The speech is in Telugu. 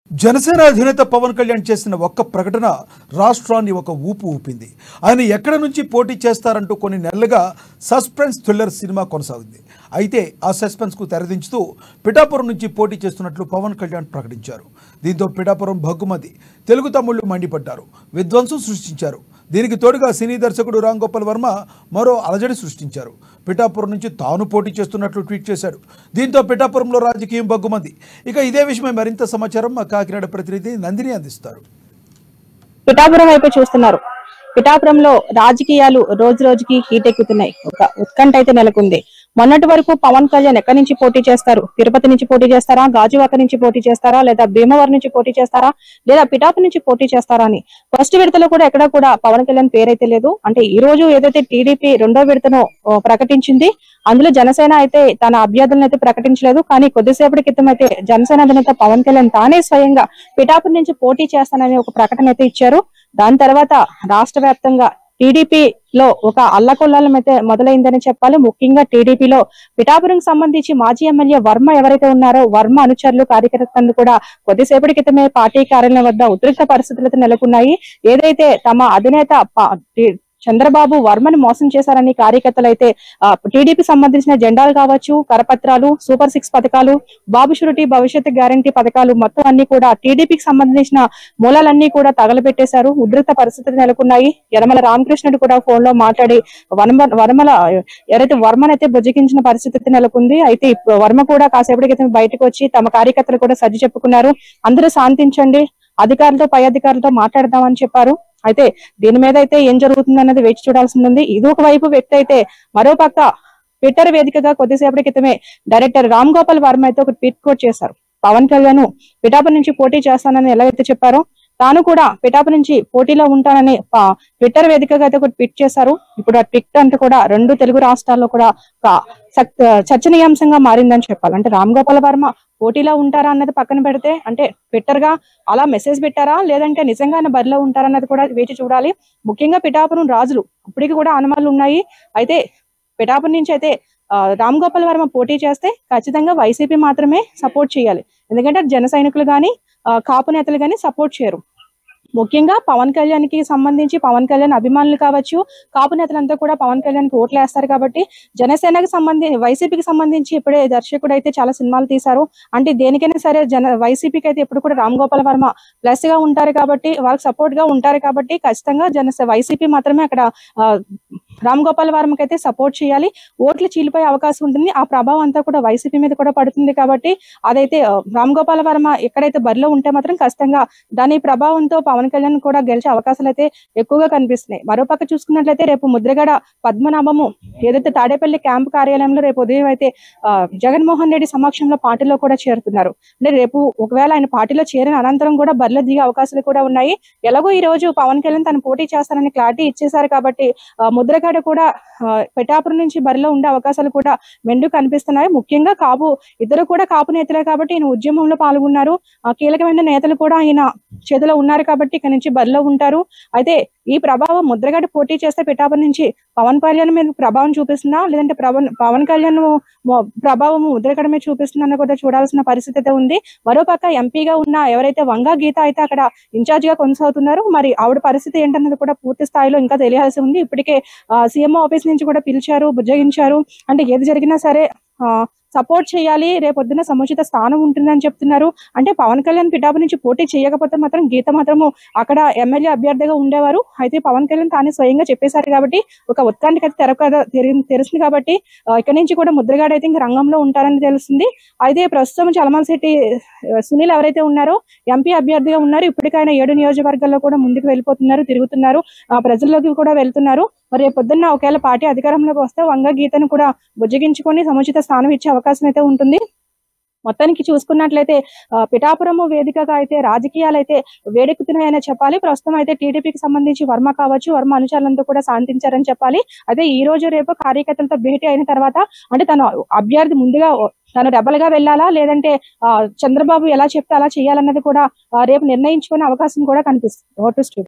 జనసేన అధినేత పవన్ కళ్యాణ్ చేసిన ఒక్క ప్రకటన రాష్ట్రాన్ని ఒక ఊపు ఊపింది ఆయన ఎక్కడ నుంచి పోటీ చేస్తారంటూ కొన్ని నెలలుగా సస్పెన్స్ థ్రిల్లర్ సినిమా కొనసాగింది అయితే ఆ సస్పెన్స్కు తెరదించుతూ పిఠాపురం నుంచి పోటీ చేస్తున్నట్లు పవన్ కళ్యాణ్ ప్రకటించారు దీంతో పిఠాపురం భగ్గుమది తెలుగు తమ్ముళ్లు మండిపడ్డారు విధ్వంసం సృష్టించారు దీనికి తోడుగా సినీ దర్శకుడు రామ్ గోపాల్ వర్మ మరో అలజడి సృష్టించారు పిఠాపురం నుంచి తాను పోటీ చేస్తున్నట్లు ట్వీట్ చేశాడు దీంతో పిఠాపురంలో రాజకీయం బగ్గుమంది ఇక ఇదే విషయమై మరింత సమాచారం మా కాకినాడ ప్రతినిధి నందిని అందిస్తారు పిఠాపురం వైపు చూస్తున్నారు పిఠాపురంలో రాజకీయాలు రోజు రోజుకి హీట్ ఎక్కుతున్నాయి ఒక ఉత్కంఠ అయితే నెలకొంది మొన్నటి వరకు పవన్ కళ్యాణ్ ఎక్కడి నుంచి పోటీ చేస్తారు తిరుపతి నుంచి పోటీ చేస్తారా గాజువాక నుంచి పోటీ చేస్తారా లేదా భీమవరం నుంచి పోటీ చేస్తారా లేదా పిఠాపు నుంచి పోటీ చేస్తారా అని ఫస్ట్ విడతలో కూడా ఎక్కడ కూడా పవన్ కళ్యాణ్ పేరైతే లేదు అంటే ఈ రోజు ఏదైతే టీడీపీ రెండో విడతను ఓ, ప్రకటించింది అందులో జనసేన అయితే తన అభ్యర్థులను అయితే ప్రకటించలేదు కానీ కొద్దిసేపటి క్రితం అయితే జనసేన అధినేత పవన్ కళ్యాణ్ తానే స్వయంగా పిఠాపురం నుంచి పోటీ చేస్తానని ఒక ప్రకటన అయితే ఇచ్చారు దాని తర్వాత రాష్ట్ర వ్యాప్తంగా టీడీపీ లో ఒక అల్లకొల్లాలం అయితే మొదలైందని చెప్పాలి ముఖ్యంగా టీడీపీలో పిఠాపురం సంబంధించి మాజీ ఎమ్మెల్యే వర్మ ఎవరైతే ఉన్నారో వర్మ అనుచరులు కార్యకర్తలు కూడా కొద్దిసేపటి క్రితమే పార్టీ కార్యాలయం వద్ద ఉద్రిక్త పరిస్థితులతో నెలకొన్నాయి ఏదైతే తమ అధినేత ప- టి- చంద్రబాబు వర్మని మోసం చేశారని కార్యకర్తలు అయితే టీడీపీ సంబంధించిన జెండాలు కావచ్చు కరపత్రాలు సూపర్ సిక్స్ పథకాలు బాబు షురిటీ భవిష్యత్ గ్యారంటీ పథకాలు మొత్తం అన్ని కూడా టీడీపీకి సంబంధించిన మూలాలన్నీ కూడా తగలబెట్టేశారు ఉధృత పరిస్థితులు నెలకొన్నాయి యనమల రామకృష్ణుడు కూడా ఫోన్ లో మాట్లాడి వనమ వనమల ఎవరైతే వర్మను అయితే బుజ్జగించిన పరిస్థితి అయితే నెలకొంది అయితే ఇప్పుడు వర్మ కూడా కాసేపటి క్రితం బయటకు వచ్చి తమ కార్యకర్తలు కూడా సర్ది చెప్పుకున్నారు అందరూ శాంతించండి అధికారులతో పై అధికారులతో మాట్లాడదామని చెప్పారు అయితే దీని మీద అయితే ఏం జరుగుతుంది అన్నది వేచి చూడాల్సి ఉంది ఇది ఒక వైపు వ్యక్తి అయితే మరో పక్క ట్విట్టర్ వేదికగా కొద్దిసేపటి క్రితమే డైరెక్టర్ రామ్ గోపాల్ వర్మ అయితే ఒక ట్వీట్ కోట్ చేశారు పవన్ కళ్యాణ్ పిఠాపు నుంచి పోటీ చేస్తానని ఎలా అయితే చెప్పారో తాను కూడా పిఠాపు నుంచి పోటీలో ఉంటానని ఆ, ట్విట్టర్ వేదికగా అయితే ఒక ట్వీట్ చేశారు ఇప్పుడు ఆ ట్వీట్ అంతా కూడా రెండు తెలుగు రాష్ట్రాల్లో కూడా ఒక సక్- చర్చనీయాంశంగా మారిందని చెప్పాలి అంటే రామ్ గోపాల్ వర్మ పోటీలో ఉంటారా అన్నది పక్కన పెడితే అంటే ట్విట్టర్ గా అలా మెసేజ్ పెట్టారా లేదంటే నిజంగానే బరిలో ఉంటారా అన్నది కూడా వేచి చూడాలి ముఖ్యంగా పిఠాపురం రాజులు ఇప్పటికి కూడా అనుమానాలు ఉన్నాయి అయితే పిఠాపురం నుంచి అయితే ఆ, రామ్ గోపాల్ వర్మ పోటీ చేస్తే ఖచ్చితంగా వైసీపీ మాత్రమే సపోర్ట్ చేయాలి ఎందుకంటే జన సైనికులు కానీ కాపు నేతలు కానీ సపోర్ట్ చేయరు ముఖ్యంగా పవన్ కళ్యాణ్ కి సంబంధించి పవన్ కళ్యాణ్ అభిమానులు కావచ్చు కాపు నేతలంతా కూడా పవన్ కళ్యాణ్ కి ఓట్లు వేస్తారు కాబట్టి జనసేనకి సంబంధించి వైసీపీకి సంబంధించి ఇప్పుడే దర్శకుడు అయితే చాలా సినిమాలు తీశారు అంటే దేనికైనా సరే జన వైసీపీకి అయితే ఎప్పుడు కూడా రామ్ గోపాల్ వర్మ ప్లస్ గా ఉంటారు కాబట్టి వాళ్ళకి సపోర్ట్ గా ఉంటారు కాబట్టి ఖచ్చితంగా జన వైసీపీ మాత్రమే అక్కడ ఆ, రామ్ గోపాల్ వర్మకి అయితే సపోర్ట్ చేయాలి ఓట్లు చీలిపోయే అవకాశం ఉంటుంది ఆ ప్రభావం అంతా కూడా వైసీపీ మీద కూడా పడుతుంది కాబట్టి అదైతే ఆ, రామ్ గోపాల్ వర్మ ఎక్కడైతే బరిలో ఉంటే మాత్రం ఖచ్చితంగా దాని ప్రభావంతో పవన్ కళ్యాణ్ కూడా గెలిచే అవకాశాలు అయితే ఎక్కువగా కనిపిస్తున్నాయి మరోపక్క చూసుకున్నట్లయితే రేపు ముద్రగడ పద్మనాభము ఏదైతే తాడేపల్లి క్యాంప్ కార్యాలయంలో రేపు ఉదయం అయితే ఆ, జగన్మోహన్ రెడ్డి సమక్షంలో పార్టీలో కూడా చేరుతున్నారు అంటే రేపు ఒకవేళ ఆయన పార్టీలో చేరిన అనంతరం కూడా బరిలో దిగే అవకాశాలు కూడా ఉన్నాయి ఎలాగో ఈ రోజు పవన్ కళ్యాణ్ తను పోటీ చేస్తానని క్లారిటీ ఇచ్చేశారు కాబట్టి ఆ, ముద్రగడ కూడా ఆ, పిఠాపురం నుంచి బరిలో ఉండే అవకాశాలు కూడా మెండు కనిపిస్తున్నాయి ముఖ్యంగా కాపు ఇద్దరు కూడా కాపు నేతలే కాబట్టి ఈయన ఉద్యమంలో పాల్గొన్నారు ఆ, కీలకమైన నేతలు కూడా ఆయన చేతిలో ఉన్నారు కాబట్టి ఇక్కడ నుంచి బరిలో ఉంటారు అయితే ఈ ప్రభావం ముద్రగడ పోటీ చేస్తే పిఠాపురం నుంచి పవన్ కళ్యాణ్ మీద ప్రభావం చూపిస్తుందా లేదంటే పవన్ పవన్ కళ్యాణ్ మొ- ప్రభావం ముద్రగడ మీద చూపిస్తుందన్న కూడా చూడాల్సిన పరిస్థితి అయితే ఉంది మరోపక్క ఎంపీగా ఉన్న ఎవరైతే వంగా గీత అయితే అక్కడ ఇన్ఛార్జ్ గా కొనసాగుతున్నారు మరి ఆవిడ పరిస్థితి ఏంటన్నది కూడా పూర్తి స్థాయిలో ఇంకా తెలియాల్సి ఉంది ఇప్పటికే సీఎం ఆఫీస్ నుంచి కూడా పిలిచారు బుజ్జగించారు అంటే ఏది జరిగినా సరే సపోర్ట్ చేయాలి రేపొద్దున సముచిత స్థానం ఉంటుందని చెప్తున్నారు అంటే పవన్ కళ్యాణ్ పిఠాపు నుంచి పోటీ చేయకపోతే మాత్రం గీత మాత్రము అక్కడ ఎమ్మెల్యే అభ్యర్థిగా ఉండేవారు అయితే పవన్ కళ్యాణ్ తానే స్వయంగా చెప్పేశారు కాబట్టి ఒక ఉత్కంఠకి అయితే తెర తెలిసింది కాబట్టి ఆ, ఇక్కడ నుంచి కూడా ముద్రగాడు అయితే ఇంకా రంగంలో ఉంటారని తెలుస్తుంది అయితే ప్రస్తుతం చలమల్ శెట్టి ఆ, సునీల్ ఎవరైతే ఉన్నారో ఎంపీ అభ్యర్థిగా ఉన్నారు ఇప్పటికైనా ఏడు నియోజకవర్గాల్లో కూడా ముందుకు వెళ్ళిపోతున్నారు తిరుగుతున్నారు ఆ, ప్రజల్లోకి కూడా వెళ్తున్నారు మరి రేపు పొద్దున్న ఒకవేళ పార్టీ అధికారంలోకి వస్తే వంగ గీతను కూడా బుజ్జగించుకొని సముచిత స్థానం ఇచ్చే అవకాశం అయితే ఉంటుంది మొత్తానికి చూసుకున్నట్లయితే ఆ, పిఠాపురము వేదికగా అయితే రాజకీయాలు అయితే వేడెక్కుతున్నాయని చెప్పాలి ప్రస్తుతం అయితే టీడీపీకి సంబంధించి వర్మ కావచ్చు వర్మ అనుచరులంతా కూడా శాంతించారని చెప్పాలి అదే ఈ రోజు రేపు కార్యకర్తలతో భేటీ అయిన తర్వాత అంటే తన అభ్యర్థి ముందుగా తను రెబల్ గా వెళ్ళాలా లేదంటే ఆ, చంద్రబాబు ఎలా చెప్తే అలా చేయాలన్నది కూడా ఆ, రేపు నిర్ణయించుకునే అవకాశం కూడా కనిపిస్తుంది ఓటు